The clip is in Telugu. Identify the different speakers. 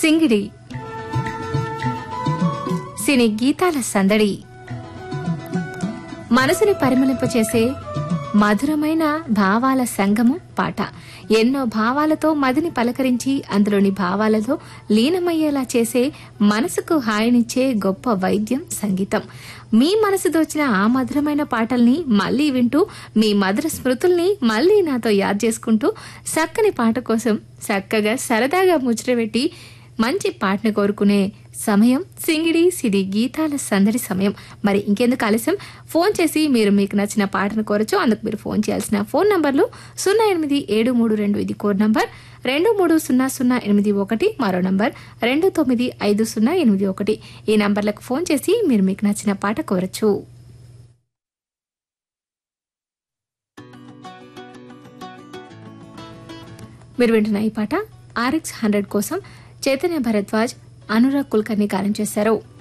Speaker 1: సింగిడి సినీ గీతాల సందడి మనసుని పరిమళింపచేసే మధురమైన భావాల సంగమం పాట ఎన్నో భావాలతో మదిని పలకరించి అందులోని భావాలతో లీనమయ్యేలా చేసే మనసుకు హాయినిచ్చే గొప్ప వైద్యం సంగీతం మీ మనసు దోచిన ఆ మధురమైన పాటల్ని మళ్ళీ వింటూ మీ మధుర స్మృతుల్ని మళ్ళీ నాతో యాద్ చేసుకుంటూ చక్కని పాట కోసం చక్కగా సరదాగా ముచ్చటపెట్టి మంచి పాటను కోరుకునే సమయం సింగిడి సిడి గీతాల సందడి సమయం మరి ఇంకెందుకు ఆలస్యం ఫోన్ చేసి మీరు మీకు నచ్చిన పాటను కోరచ్చు అందుకు మీరు ఫోన్ చేయాల్సిన ఫోన్ నంబర్లు సున్నా ఎనిమిది ఏడు మూడు రెండు ఇది కోడ్ నంబర్ రెండు మూడు సున్నా సున్నా ఎనిమిది ఒకటి మరో నంబర్ రెండు తొమ్మిది ఐదు సున్నా ఎనిమిది ఒకటి ఈ నంబర్లకు ఫోన్ చేసి మీరు మీకు నచ్చిన పాట కోరచ్చు మీరు వింటున్న ఈ పాట ఆర్ఎక్స్ హండ్రెడ్ కోసం చైతన్య భరద్వాజ్ అనురాగ్ కుల్కర్ని గానం చేశారు